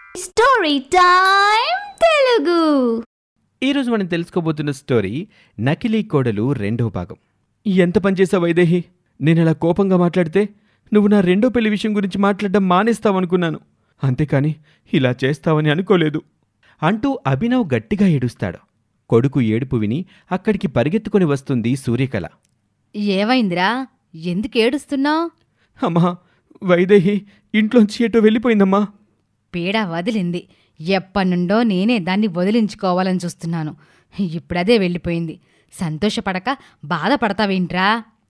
story time Telugu ఈరోజు మనం తెలుసుకోబోతున్న story నకిలీ కోడలు రెండో భాగం ఎంత పనిచేసావు వైదేహి నేను అలా కోపంగా మాట్లాడితే నువ్వు నా రెండో పెళ్లి విషయం గురించి మాట్లాడడం మానేస్తావనుకున్నాను అంతేకాని ఇలా చేస్తావని అనుకోలేదు అంటూ అభినవ్ గట్టిగా ఏడుస్తాడు కొడుకు ఏడుపు విని అక్కడికి పరిగెత్తుకొని వస్తుంది సూర్యకళ ఏమైందిరా ఎందుకు ఏడుస్తున్నావు అమ్మా వైదేహి ఇంట్లోంచి ఎటో వెళ్ళిపోయిందమ్మా పీడ వదిలింది ఎప్పటినుండో నేనే దాన్ని వదిలించుకోవాలని చూస్తున్నాను ఇప్పుడదే వెళ్ళిపోయింది సంతోషపడక బాధపడతావేంట్రా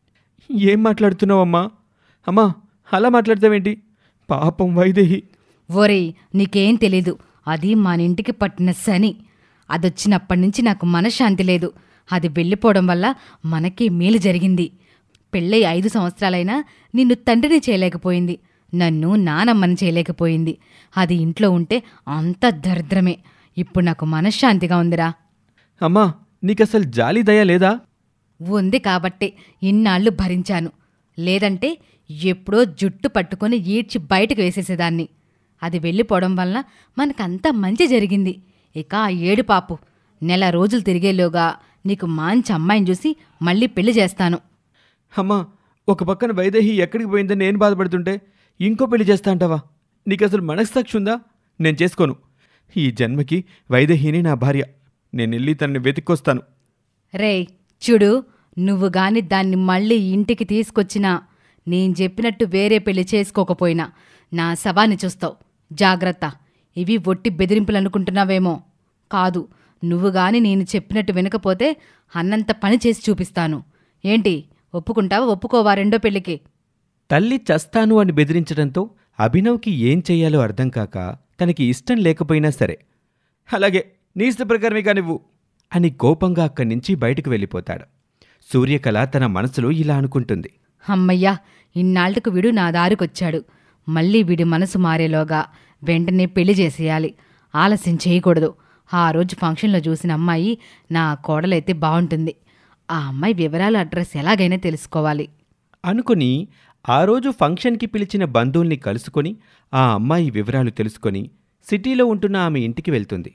ఏం మాట్లాడుతున్నావమ్మా అమ్మా అలా మాట్లాడతావేంటి పాపం వైదేహి ఓరేయ్ నీకేం తెలీదు అది మనింటికి పట్టిన శని అదొచ్చినప్పటి నుంచి నాకు మనశ్శాంతి లేదు అది వెళ్ళిపోవడం వల్ల మనకి మేలు జరిగింది పెళ్ళై ఐదు సంవత్సరాలైనా నిన్ను తండ్రిని చేయలేకపోయింది నన్ను నానమ్మని చేయలేకపోయింది అది ఇంట్లో ఉంటే అంత దరిద్రమే ఇప్పుడు నాకు మనశ్శాంతిగా ఉందిరా అమ్మా నీకసలు జాలి దయ లేదా ఉంది కాబట్టే ఇన్నాళ్ళు భరించాను లేదంటే ఎప్పుడో జుట్టు పట్టుకొని ఈడ్చి బయటకు వేసేసేదాన్ని అది వెళ్ళిపోవడం వలన మనకంతా మంచి జరిగింది ఇక ఆ ఏడు పాపు నెల రోజులు తిరిగేలోగా నీకు మంచి అమ్మాయిని చూసి మళ్ళీ పెళ్లి చేస్తాను అమ్మా ఒక పక్కన వైదేహి ఎక్కడికి పోయిందని నేను బాధపడుతుంటే ఇంకో పెళ్లి చేస్తా అంటావా నీకసలు మనస్సాక్షి ఉందా నేను చేసుకోను ఈ జన్మకి వైదేహిని నా భార్య నేను వెళ్ళి తనని వెతుక్కొస్తాను రేయ్ చూడు నువ్వు గాని దాన్ని మళ్ళీ ఇంటికి తీసుకొచ్చినా నేను చెప్పినట్టు వేరే పెళ్లి చేసుకోకపోయినా నా శవాన్ని చూస్తావు జాగ్రత్త ఇవి ఒట్టి బెదిరింపులు అనుకుంటున్నావేమో కాదు నువ్వు గాని నేను చెప్పినట్టు వినకపోతే అన్నంత పని చేసి చూపిస్తాను ఏంటి ఒప్పుకుంటావా ఒప్పుకోవా రెండో పెళ్లికి తల్లి చస్తాను అని బెదిరించడంతో అభినవ్కి ఏం చెయ్యాలో అర్థం కాక తనకి ఇష్టం లేకపోయినా సరే అలాగే నీ ఇష్ట ప్రకారమే కానివ్వు అని కోపంగా అక్కడి నుంచి బయటకు వెళ్ళిపోతాడు సూర్యకళ తన మనసులో ఇలా అనుకుంటుంది అమ్మయ్యా ఇన్నాళ్లకు వీడు నా దారికొచ్చాడు మళ్ళీ వీడి మనసు మారేలోగా వెంటనే పెళ్లి చేసేయాలి ఆలస్యం చేయకూడదు ఆ రోజు ఫంక్షన్లో చూసిన అమ్మాయి నా కోడలైతే బాగుంటుంది ఆ అమ్మాయి వివరాలు అడ్రస్ ఎలాగైనా తెలుసుకోవాలి అనుకుని ఆ రోజు ఫంక్షన్కి పిలిచిన బంధువుల్ని కలుసుకొని ఆ అమ్మాయి వివరాలు తెలుసుకొని సిటీలో ఉంటున్న ఆమె ఇంటికి వెళ్తుంది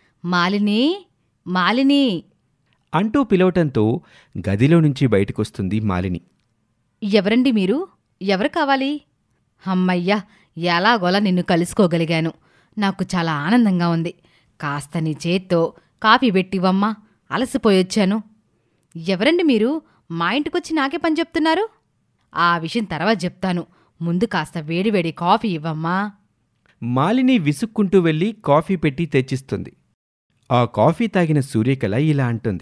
మాలిని మాలిని అంటూ పిలవటంతో గదిలో నుంచి బయటకొస్తుంది మాలిని ఎవరండి మీరు ఎవరు కావాలి అమ్మయ్యా ఎలాగోలా నిన్ను కలుసుకోగలిగాను నాకు చాలా ఆనందంగా ఉంది కాస్త నీ చేత్తో కాఫీ పెట్టివమ్మా అలసిపోయొచ్చాను ఎవరండి మీరు మా ఇంటికొచ్చి నాకే పని చెప్తున్నారు ఆ విషయం తర్వాత చెప్తాను ముందు కాస్త వేడివేడి కాఫీ ఇవ్వమ్మా మాలిని విసుక్కుంటూ వెళ్ళి కాఫీ పెట్టి తెచ్చిస్తుంది ఆ కాఫీ తాగిన సూర్యకళ ఇలా అంటుంది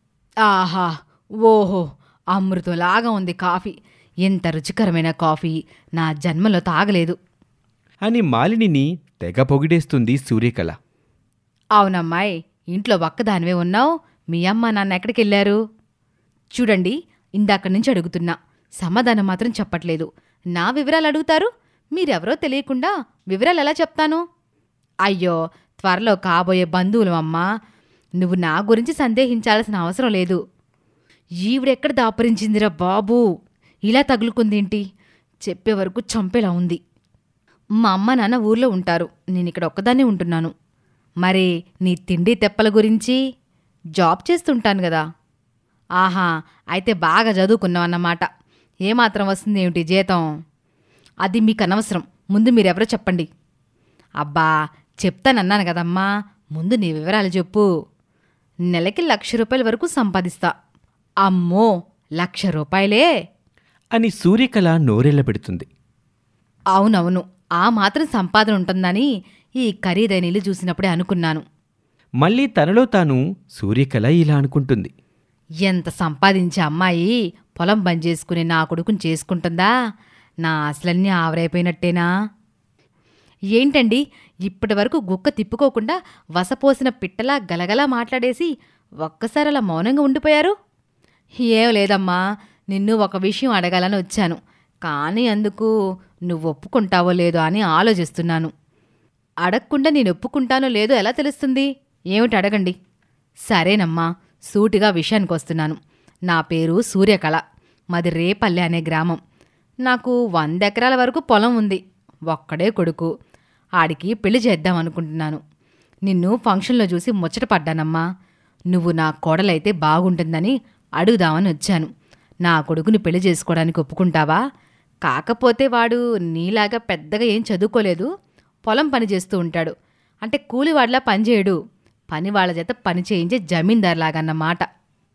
ఆహా ఓహో అమృతంలాగా ఉంది కాఫీ ఎంత రుచికరమైన కాఫీ నా జన్మలో తాగలేదు అని మాలినిని తెగ పొగిడేస్తుంది సూర్యకళ అవునమ్మాయి ఇంట్లో ఒక్కదానివే ఉన్నావు మీ అమ్మ నాన్న ఎక్కడికెళ్ళారు చూడండి ఇందాక నుంచి అడుగుతున్నా సమాధానం మాత్రం చెప్పట్లేదు నా వివరాలు అడుగుతారు మీరెవరో తెలియకుండా వివరాలు ఎలా చెప్తాను అయ్యో త్వరలో కాబోయే బంధువులు అమ్మా నువ్వు నా గురించి సందేహించాల్సిన అవసరం లేదు ఈవిడెక్కడ దాపరించిందిరా బాబూ ఇలా తగులుకుందేంటి చెప్పే వరకు చంపేలా ఉంది మా అమ్మ నాన్న ఊర్లో ఉంటారు నేను ఇక్కడ ఒక్కదాన్నే ఉంటున్నాను మరి నీ తిండి తెప్పల గురించి జాబ్ చేస్తుంటాను కదా ఆహా అయితే బాగా చదువుకున్నావన్నమాట ఏమాత్రం వస్తుంది ఏమిటి జీతం అది మీకు అనవసరం ముందు మీరెవరో చెప్పండి అబ్బా చెప్తానన్నాను కదమ్మా ముందు నీ వివరాలు చెప్పు నెలకి లక్ష రూపాయల వరకు సంపాదిస్తా అమ్మో లక్ష రూపాయలే అని సూర్యకళ నోరెళ్ళ పెడుతుంది అవునవును ఆ మాత్రం సంపాదన ఉంటుందని ఈ ఖరీదైన ఇల్లు చూసినప్పుడే అనుకున్నాను మళ్ళీ తనలో తాను సూర్యకళ ఇలా అనుకుంటుంది ఎంత సంపాదించే అమ్మాయి పొలం బంద్ చేసుకుని నా కొడుకుని చేసుకుంటుందా నా అసలన్నీ ఆవరైపోయినట్టేనా ఏంటండి ఇప్పటి వరకు గుక్క తిప్పుకోకుండా వసపోసిన పిట్టలా గలగలా మాట్లాడేసి ఒక్కసారి అలా మౌనంగా ఉండిపోయారు ఏం లేదమ్మా నిన్ను ఒక విషయం అడగాలని వచ్చాను కానీ అందుకు నువ్వు ఒప్పుకుంటావో లేదో అని ఆలోచిస్తున్నాను అడగకుండా నేను ఒప్పుకుంటానో లేదో ఎలా తెలుస్తుంది ఏమిటి అడగండి సరేనమ్మా సూటిగా విషయానికి వస్తున్నాను నా పేరు సూర్యకళ మాది రేపల్లె అనే గ్రామం నాకు వంద ఎకరాల వరకు పొలం ఉంది ఒక్కడే కొడుకు ఆడికి పెళ్లి చేద్దాం అనుకుంటున్నాను నిన్ను ఫంక్షన్లో చూసి ముచ్చట పడ్డానమ్మా నువ్వు నా కోడలైతే బాగుంటుందని అడుగుదామని వచ్చాను నా కొడుకుని పెళ్లి చేసుకోవడానికి ఒప్పుకుంటావా కాకపోతే వాడు నీలాగా పెద్దగా ఏం చదువుకోలేదు పొలం పని చేస్తూ ఉంటాడు అంటే కూలివాడిలా పనిచేయడు పని వాళ్ళ చేత పని చేయించే జమీందార్లాగన్నమాట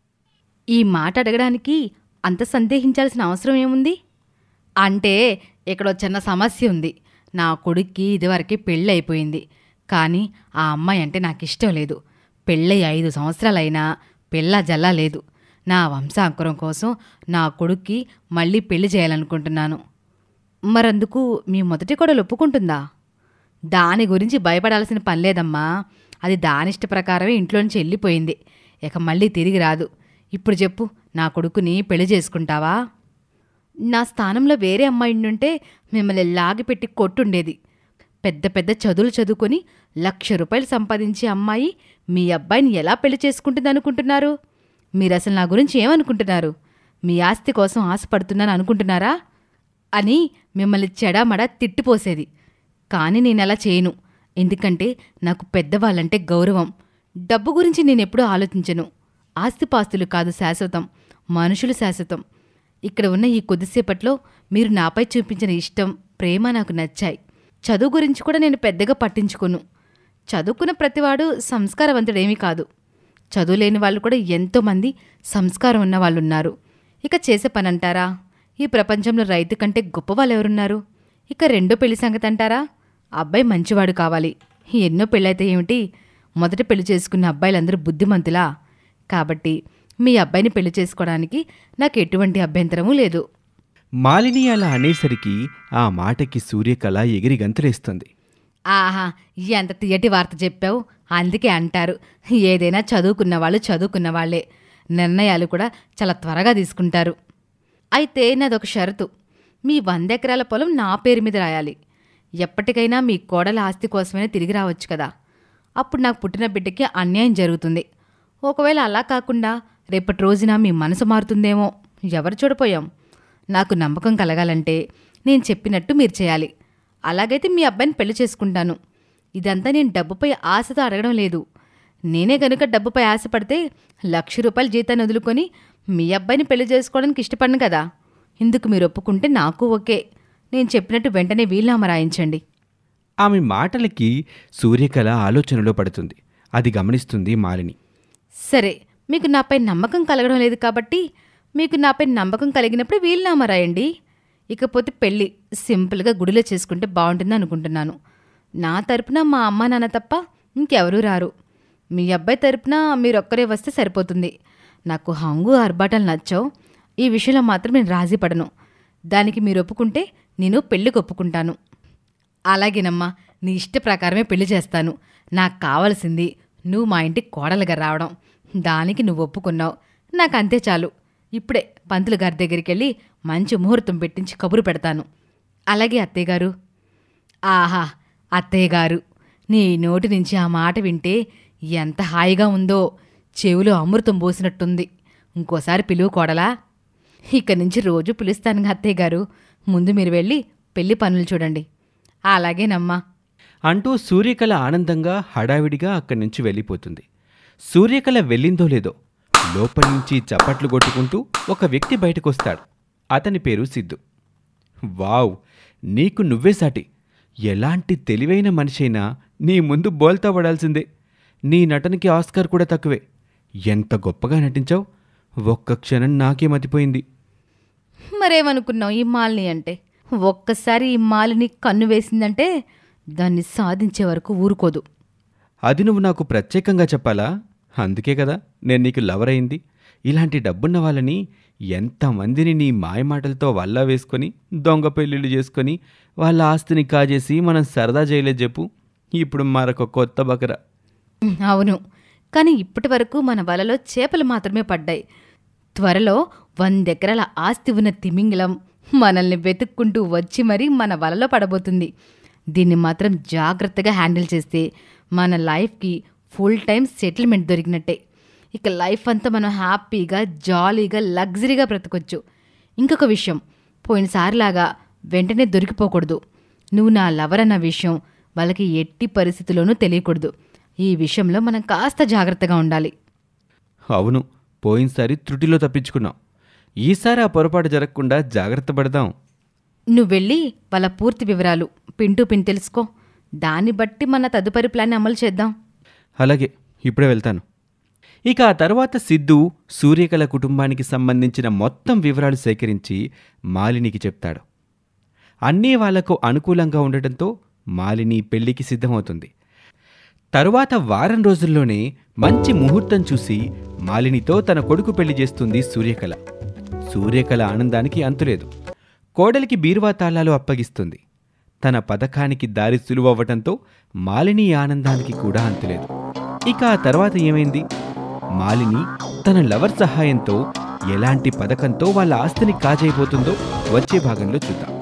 ఈ మాట అడగడానికి అంత సందేహించాల్సిన అవసరం ఏముంది అంటే ఇక్కడ ఓ చిన్న సమస్య ఉంది నా కొడుక్కి ఇదివరకే పెళ్ళి అయిపోయింది కానీ ఆ అమ్మాయి అంటే నాకు ఇష్టం లేదు పెళ్ళై ఐదు సంవత్సరాలైనా పిల్ల జల్లా లేదు నా వంశాంకురం కోసం నా కొడుక్కి మళ్ళీ పెళ్లి చేయాలనుకుంటున్నాను మరందుకు మీ మొదటి కొడలు ఒప్పుకుంటుందా దాని గురించి భయపడాల్సిన పని లేదమ్మా అది దానిష్ట ప్రకారమే ఇంట్లో నుంచి వెళ్ళిపోయింది ఇక మళ్ళీ తిరిగి రాదు ఇప్పుడు చెప్పు నా కొడుకుని పెళ్లి చేసుకుంటావా నా స్థానంలో వేరే అమ్మాయి ఉంటే మిమ్మల్ని లాగిపెట్టి కొట్టుండేది పెద్ద పెద్ద చదువులు చదువుకొని లక్ష రూపాయలు సంపాదించే అమ్మాయి మీ అబ్బాయిని ఎలా పెళ్లి చేసుకుంటుంది అనుకుంటున్నారు మీరు అసలు నా గురించి ఏమనుకుంటున్నారు మీ ఆస్తి కోసం ఆశపడుతున్నాను అనుకుంటున్నారా అని మిమ్మల్ని చెడామడా తిట్టిపోసేది కానీ నేను అలా చేయను ఎందుకంటే నాకు పెద్దవాళ్ళంటే గౌరవం డబ్బు గురించి నేను ఎప్పుడూ ఆలోచించను ఆస్తిపాస్తులు కాదు శాశ్వతం మనుషులు శాశ్వతం ఇక్కడ ఉన్న ఈ కొద్దిసేపట్లో మీరు నాపై చూపించిన ఇష్టం ప్రేమ నాకు నచ్చాయి చదువు గురించి కూడా నేను పెద్దగా పట్టించుకోను చదువుకున్న ప్రతివాడు సంస్కారవంతుడేమీ కాదు చదువు లేని వాళ్ళు కూడా ఎంతోమంది సంస్కారం ఉన్న వాళ్ళు ఉన్నారు ఇక చేసే పని అంటారా ఈ ప్రపంచంలో రైతు కంటే గొప్పవాళ్ళు ఎవరున్నారు ఇక రెండో పెళ్లి సంగతి అంటారా అబ్బాయి మంచివాడు కావాలి ఎన్నో పెళ్ళైతే ఏమిటి మొదట పెళ్లి చేసుకున్న అబ్బాయిలందరూ బుద్ధిమంతులా కాబట్టి మీ అబ్బాయిని పెళ్లి చేసుకోవడానికి నాకు ఎటువంటి అభ్యంతరమూ లేదు మాలిని అలా అనేసరికి ఆ మాటకి సూర్యకళ ఎగిరి గంతులేస్తుంది ఆహా ఎంత తీయటి వార్త చెప్పావు అందుకే అంటారు ఏదైనా చదువుకున్న వాళ్ళు చదువుకున్న వాళ్ళే నిర్ణయాలు కూడా చాలా త్వరగా తీసుకుంటారు అయితే నాదొక షరతు మీ వంద ఎకరాల పొలం నా పేరు మీద రాయాలి ఎప్పటికైనా మీ కోడల ఆస్తి కోసమైనా తిరిగి రావచ్చు కదా అప్పుడు నాకు పుట్టిన బిడ్డకి అన్యాయం జరుగుతుంది ఒకవేళ అలా కాకుండా రేపటి రోజున మీ మనసు మారుతుందేమో ఎవరు చూడపోయాం నాకు నమ్మకం కలగాలంటే నేను చెప్పినట్టు మీరు చేయాలి అలాగైతే మీ అబ్బాయిని పెళ్లి చేసుకుంటాను ఇదంతా నేను డబ్బుపై ఆశతో అడగడం లేదు నేనే గనుక డబ్బుపై ఆశపడితే లక్ష రూపాయల జీతాన్ని వదులుకొని మీ అబ్బాయిని పెళ్లి చేసుకోవడానికి ఇష్టపడను కదా ఇందుకు మీరు ఒప్పుకుంటే నాకు ఓకే నేను చెప్పినట్టు వెంటనే వీలునామా రాయించండి ఆమె మాటలకి సూర్యకళ ఆలోచనలో పడుతుంది అది గమనిస్తుంది మాలిని సరే మీకు నాపై నమ్మకం కలగడం లేదు కాబట్టి మీకు నాపై నమ్మకం కలిగినప్పుడు వీలునామా రాయండి ఇకపోతే పెళ్ళి సింపుల్గా గుడిలో చేసుకుంటే బాగుంటుంది అనుకుంటున్నాను నా తరపున మా అమ్మ నాన్న తప్ప ఇంకెవరూ రారు మీ అబ్బాయి తరపున మీరొక్కరే వస్తే సరిపోతుంది నాకు హంగు ఆర్భాటాలు నచ్చవు ఈ విషయంలో మాత్రం నేను రాజీ పడను దానికి మీరు ఒప్పుకుంటే నేను పెళ్ళికి ఒప్పుకుంటాను అలాగేనమ్మా నీ ఇష్ట ప్రకారమే పెళ్లి చేస్తాను నాకు కావలసింది నువ్వు మా ఇంటికి కోడలుగా రావడం దానికి నువ్వు ఒప్పుకున్నావు నాకు అంతే చాలు ఇప్పుడే పంతులు గారి దగ్గరికి వెళ్ళి మంచి ముహూర్తం పెట్టించి కబురు పెడతాను అలాగే అత్తయ్య గారు ఆహా అత్తయ్య గారు నీ నోటి నుంచి ఆ మాట వింటే ఎంత హాయిగా ఉందో చెవిలో అమృతం పోసినట్టుంది ఇంకోసారి పిలువు కోడలా ఇక్కడి నుంచి రోజు పిలుస్తాను అత్తయ్య గారు ముందు మీరు వెళ్ళి పెళ్లి పనులు చూడండి అలాగేనమ్మా అంటూ సూర్యకళ ఆనందంగా హడావిడిగా అక్కడి నుంచి వెళ్ళిపోతుంది సూర్యకళ వెళ్ళిందో లేదో లోపల నుంచి చప్పట్లు కొట్టుకుంటూ ఒక వ్యక్తి బయటకొస్తాడు అతని పేరు సిద్ధు వావ్ నీకు నువ్వే సాటి ఎలాంటి తెలివైన మనిషైనా నీ ముందు బోల్తా పడాల్సిందే నీ నటనకి ఆస్కార్ కూడా తక్కువే ఎంత గొప్పగా నటించావు ఒక్క క్షణం నాకే మతిపోయింది మరేమనుకున్నావు ఈ మాలిని అంటే ఒక్కసారి ఈ మాలిని కన్ను వేసిందంటే దాన్ని సాధించే వరకు ఊరుకోదు అది నువ్వు నాకు ప్రత్యేకంగా చెప్పాలా అందుకే కదా నేను నీకు లవర్ అయింది ఇలాంటి డబ్బున్న వాళ్ళని ఎంతమందిని నీ మాయమాటలతో వల్లా వేసుకొని దొంగ పెళ్ళిళ్ళు చేసుకొని వాళ్ళ ఆస్తిని కాజేసి మనం సరదా చేయలేదు చెప్పు ఇప్పుడు మరొక కొత్త బకరా అవును కానీ ఇప్పటి వరకు మన వలలో చేపలు మాత్రమే పడ్డాయి త్వరలో వందెకరాల ఆస్తి ఉన్న తిమింగలం మనల్ని వెతుక్కుంటూ వచ్చి మరీ మన వలలో పడబోతుంది దీన్ని మాత్రం జాగ్రత్తగా హ్యాండిల్ చేస్తే మన లైఫ్కి ఫుల్ టైం సెటిల్మెంట్ దొరికినట్టే ఇక లైఫ్ అంతా మనం హ్యాపీగా జాలీగా లగ్జరీగా బ్రతకొచ్చు ఇంకొక విషయం పోయినసారిలాగా వెంటనే దొరికిపోకూడదు నువ్వు నా లవర్ అన్న విషయం వాళ్ళకి ఎట్టి పరిస్థితిలోనూ తెలియకూడదు ఈ విషయంలో మనం కాస్త జాగ్రత్తగా ఉండాలి అవును పోయినసారి త్రుటిలో తప్పించుకున్నాం ఈసారి ఆ పొరపాటు జరగకుండా జాగ్రత్త పడదాం నువ్వు వెళ్ళి వాళ్ళ పూర్తి వివరాలు పిన్ టు పిన్ తెలుసుకో దాన్ని బట్టి మన తదుపరి ప్లాన్ అమలు చేద్దాం అలాగే ఇప్పుడే వెళ్తాను ఇక ఆ తర్వాత సిద్ధు సూర్యకళ కుటుంబానికి సంబంధించిన మొత్తం వివరాలు సేకరించి మాలినికి చెప్తాడు అన్నీ వాళ్లకు అనుకూలంగా ఉండటంతో మాలిని పెళ్లికి సిద్ధమవుతుంది తరువాత వారం రోజుల్లోనే మంచి ముహూర్తం చూసి మాలినితో తన కొడుకు పెళ్లి చేస్తుంది సూర్యకళ సూర్యకళ ఆనందానికి అంతులేదు కోడలికి బీరువా తాళాలు అప్పగిస్తుంది తన పథకానికి దారి సులువవ్వటంతో మాలిని ఆనందానికి కూడా అంతులేదు ఇక ఆ తర్వాత ఏమైంది మాలిని తన లవర్ సహాయంతో ఎలాంటి పథకంతో వాళ్ళ ఆస్తిని కాజైపోతుందో వచ్చే భాగంలో చూద్దాం